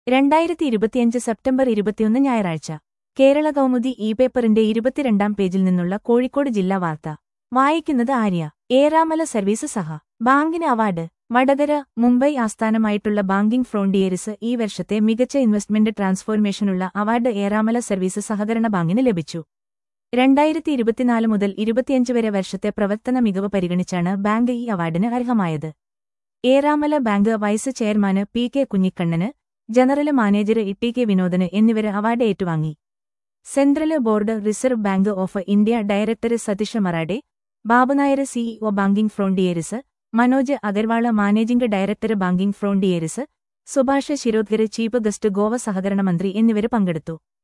രണ്ടായിരത്തി ഇരുപത്തിയഞ്ച് സെപ്റ്റംബർ ഇരുപത്തിയൊന്ന് ഞായറാഴ്ച കേരള കൗമുദി ഇ പേപ്പറിന്റെ ഇരുപത്തിരണ്ടാം പേജിൽ നിന്നുള്ള കോഴിക്കോട് ജില്ലാ വാർത്ത വായിക്കുന്നത് ആര്യ ഏറാമല സർവീസ് സഹ ബാങ്കിന് അവാർഡ് വടകര മുംബൈ ആസ്ഥാനമായിട്ടുള്ള ബാങ്കിംഗ് ഫ്രോണ്ടിയേഴ്സ് ഈ വർഷത്തെ മികച്ച ഇൻവെസ്റ്റ്മെന്റ് ട്രാൻസ്ഫോർമേഷനുള്ള അവാർഡ് ഏറാമല സർവീസ് സഹകരണ ബാങ്കിന് ലഭിച്ചു രണ്ടായിരത്തി ഇരുപത്തിനാല് മുതൽ ഇരുപത്തിയഞ്ച് വരെ വർഷത്തെ പ്രവർത്തന മികവ് പരിഗണിച്ചാണ് ബാങ്ക് ഈ അവാർഡിന് അർഹമായത് ഏറാമല ബാങ്ക് വൈസ് ചെയർമാന് പി കെ കുഞ്ഞിക്കണ്ണന് ജനറൽ മാനേജർ ഇ കെ വിനോദന് എന്നിവര് അവാർഡ് ഏറ്റുവാങ്ങി Central Board Reserve Bank of India director Satish Marathe Babu Nair CEO Banking Frontiers Manoj Agarwala managing director Banking Frontiers Subhash Shirodkar chief guest Goa സഹകരണ മന്ത്രി എന്നിവര് പങ്കെടുത്തു